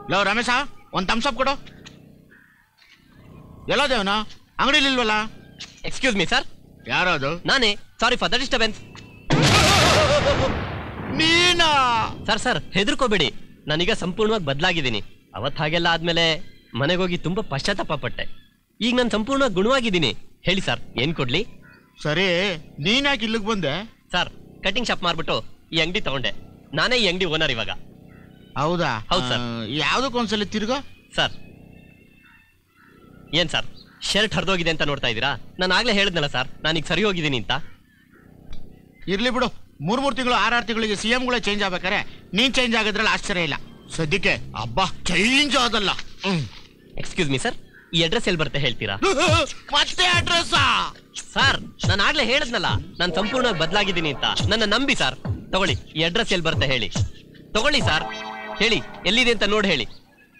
Low Ramesh ಒಂದ್ thumbs up ಕೊಡು ಎಲ್ಲೋ ದೇವನ ಅಂಗಡಿಲಿ ಇಲ್ವಲ್ಲ ಎಕ್ಸ್ಕ್ಯೂಸ್ ಮೀ ಸರ್ ಯಾರದು ನಾನೇ ಸಾರಿ ಫಾರ್ ದ ಡಿಸ್ಟರ್ಬೆನ್ಸ್ ನೀನಾ ಸರ್ ಸರ್ ಹೆದರ್ಕೋಬೇಡಿ ನಾನೀಗ ಸಂಪೂರ್ಣವಾಗಿ ಬದಲಾಗಿದ್ದೀನಿ ಅವತ್ ಹಾಗೆಲ್ಲ ಆದ್ಮೇಲೆ ಮನೆಗೋಗಿ ತುಂಬಾ ಪಶ್ಚಾತ್ತಾಪ ಪಟ್ಟೆ ಈಗ ನಾನು ಸಂಪೂರ್ಣವಾಗಿ ಗುಣವಾಗಿದ್ದೀನಿ ಹೇಳಿ ಸರ್ ಏನ್ ಕೊಡ್ಲಿ ಸರಿ ನೀನ್ ಯಾಕೆ ಇಲ್ಲಿಗೆ ಬಂದೆ ಸರ್ ಕಟಿಂಗ್ ಶಾಪ್ ಮಾರ್ಬಿಟ್ಟು ಈ ಅಂಗಡಿ ತಗೊಂಡೆ ನಾನೇ ಈ ಅಂಗಡಿ ಓನರ್ ಇವಾಗ ಹೌದಾ ಹೌದ್ ಸರ್. ಆ, ಯಾವ್ದಕ್ಕೊಂದ್ಸಲಿ ತಿರ್ಗೋ ಸರ್ ಏನ್ ಸರ್ ಶರ್ಟ್ ಹರಿದೋಗಿದೆ ಅಂತ ನೋಡ್ತಾ ಇದ್ದೀರಾ ನಾನು ಆಗ್ಲೇ ಹೇಳಿದ್ನಲ್ಲ ಸರ್ ನಾನೀಗ ಸರಿ ಹೋಗಿದ್ದೀನಿ ಅಂತ ಇರ್ಲಿ ಬಿಡು ಮೂರ್ ಮೂರ್ ತಿಂಗಳು ಆರಾರು ತಿಂಗಳಿಗೆ ಸಿ ಗಳೇ ಚೇಂಜ್ ಆಗ್ಬೇಕಾರೆ ನೀನ್ ಚೇಂಜ್ ಆಗಿದ್ರಲ್ಲಿ ಆಶ್ಚರ್ಯ ಇಲ್ಲ ಸದ್ಯಕ್ಕೆ ಹಬ್ಬ ಚೇಂಜ್ ಆದಲ್ಲ ಹ್ಮ್. ಎಕ್ಸ್ಕ್ಯೂಸ್ ಮೀ ಸರ್ ಈ ಅಡ್ರೆಸ್ ಎಲ್ಲಿ ಬರುತ್ತೆ ಹೇಳ್ತೀರಾ ಮತ್ತೆ ಅಡ್ರೆಸ್ ಸರ್ ನಾನು ಆಗ್ಲೇ ಹೇಳಿದ್ನಲ್ಲ ನಾನು ಸಂಪೂರ್ಣವಾಗಿ ಬದಲಾಗಿದ್ದೀನಿ ಅಂತ ನನ್ನ ನಂಬಿ ಸರ್ ತಗೊಳ್ಳಿ ಈ ಅಡ್ರೆಸ್ ಎಲ್ಲಿ ಬರುತ್ತೆ ಹೇಳಿ ತಗೊಳ್ಳಿ ಸರ್ ಹೇಳಿ ಎಲ್ಲಿದೆ ಅಂತ ನೋಡಿ ಹೇಳಿ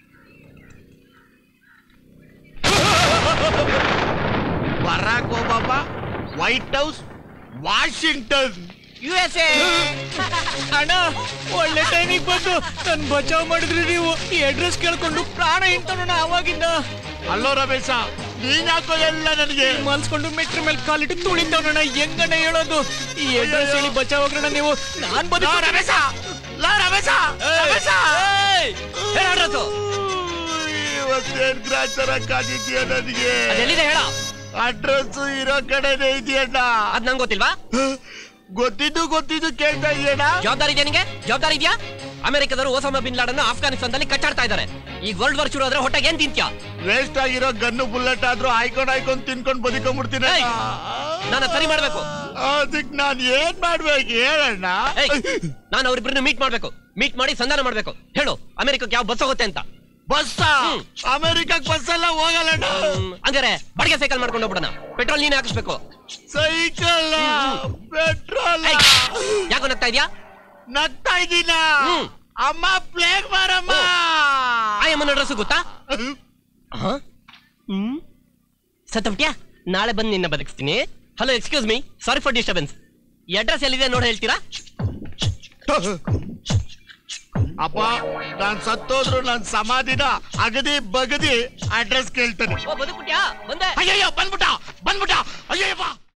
Barack Obama White House Washington U S A ಅಣ್ಣ ಒಳ್ಳೆ ಟೈಮಿಗೆ ಬಂದು ನನ್ ಬಚಾವ್ ಮಾಡಿದ್ರಿ ನೀವು ಈ ಅಡ್ರೆಸ್ ಕೇಳ್ಕೊಂಡು ಪ್ರಾಣ ಇಂತಣ್ಣ ಅವಾಗಿಂದ ಅಲ್ಲೋ ರಮೇಶ ನೀನ್ ಯಾಕೋ ಎಲ್ಲ ನನಗೆ ಮನ್ಸ್ಕೊಂಡು ಮೆಟ್ರ ಮೇಲೆ ಕಾಲಿಟ್ಟು ತುಳಿತವಣ್ಣ ಹೆಂಗಣ್ಣ ಹೇಳೋದು ಈ ಅಡ್ರೆಸ್ ಹೇಳಿ ಬಚಾವ್ ಹೋಗ್ರಣ್ಣ ನೀವು ನಾನ್ ಲೋ ಬದುಕ ರಮೇಶ ಲೋ ರಮೇಶ ರಮೇಶ ಅಡ್ರೆಸ್ ಇವತ್ತೇನ್ ಗ್ರಾಚಾರ ಕಾದಿದ್ಯಾ ನನಗೆ ಅದೆಲ್ಲಿದೆ ಹೇಳ ಅಡ್ರೆಸ್ ಇರೋ ಕಡೆನೇ ಇದೆಯಣ್ಣ ಅದ್ ನಂಗೆ ಗೊತ್ತಿಲ್ವಾ ಗೊತ್ತಿದ್ದು ಗೊತ್ತಿದ್ದು ಕೇಳ್ತಾ ಇದೆಯಣ್ಣ ಜವಾಬ್ದಾರಿ ಇದೆಯಾ ನಿಂಗೆ ಜವಾಬ್ದಾರಿ ಇದೆಯಾ ಅಮೆರಿಕದವರು ಓಸಾಮಾ ಬಿನ್ ಲಾಡನ್ನ ಆಫ್ಘಾನಿಸ್ತಾನದಲ್ಲಿ ಕಚ್ಚಾಡ್ತಾ ಇದ್ದಾರೆ ಈಗ ವರ್ಲ್ಡ್ ವಾರ್ ಶುರು ಆದ್ರೆ ಹೊಟ್ಟೆಗೆ ಏನ್ ತಿಂತ್ಯಾ ವೇಸ್ಟ್ ಆಗಿರೋ ಗನ್ನು ಬುಲೆಟ್ ಆದ್ರೂ ಹಾಯ್ಕೊಂಡ್ ಹಾಯ್ಕೊಂಡ್ ತಿನ್ಕೊಂಡ್ ಬದುಕೊಂಡ್ಬಿಡ್ತೀನಿ ಏಯ್! ನಾನು ಸರಿ ಮಾಡ್ಬೇಕು ಅದಕ್ ನಾನ್ ಏನ್ ಮಾಡ್ಬೇಕು ಹೇಳಣ್ಣ ಏಯ್, ನಾನು ಅವ್ರಿಬ್ರನ್ನ ಮೀಟ್ ಮಾಡ್ಬೇಕು ಮೀಟ್ ಮಾಡಿ ಸಂಧಾನ ಮಾಡ್ಬೇಕು ಹೇಳು ಅಮೆರಿಕಕ್ಕೆ ಯಾವ ಬಸ್ ಹೋಗುತ್ತೆ ಅಂತ ಬಸ್ ಹ್ಮ್. ಅಮೆರಿಕಕ್ ಬಸ್ ಎಲ್ಲ ಹೋಗಲ್ಲಣ್ಣ ಹ್ಮ್, ಹಂಗಾರೆ ಬಡಿಗೆ ಸೈಕಲ್ ಮಾಡ್ಕೊಂಡು ಹೋಗ್ಬಿಡೋಣ ಪೆಟ್ರೋಲ್ ನೀನೇ ಹಾಕಿಸ್ಬೇಕು ಸೈಕಲ್ ಪೆಟ್ರೋಲ್ ಏಯ್, ಯಾಕೋ ನಗ್ತಾ ಇದ್ಯಾ ನಗ್ತಾ ಇದ್ದೀನ ಹ್ಮ್. ಅಮ್ಮ ಪ್ಲೇಗ್ ಮಾರಮ್ಮ ಆಯಮ್ಮನ ಅಡ್ರೆಸ್ ಗೊತ್ತಾ ಹ? ಹ್ಮ್ ಸತ್ತಬಿಟ್ಯಾ ನಾಳೆ ಬಂದು ನಿನ್ನ ಬದುಕಿಸ್ತೀನಿ hello excuse me sorry for disturbance ಈ ಅಡ್ರೆಸ್ ಎಲ್ಲಿದೆ ನೋಡಿ ಹೇಳ್ತೀರಾ ಅಪ್ಪ ನಾನ್ ಸತ್ತೋದ್ರು ನನ್ ಸಮಾಧಿನ ಅಗದಿ ಬಗದಿ ಅಡ್ರೆಸ್ ಕೇಳ್ತಾನೆ ಓ ಬದುಕ್ಬಿಟ್ಯಾ ಬಂದೆ ಅಯ್ಯಯ್ಯೋ ಬಂದ್ಬಿಟ್ಟ ಬಂದ್ಬಿಟ್ಟ ಅಯ್ಯಯ್ಯಪ್ಪ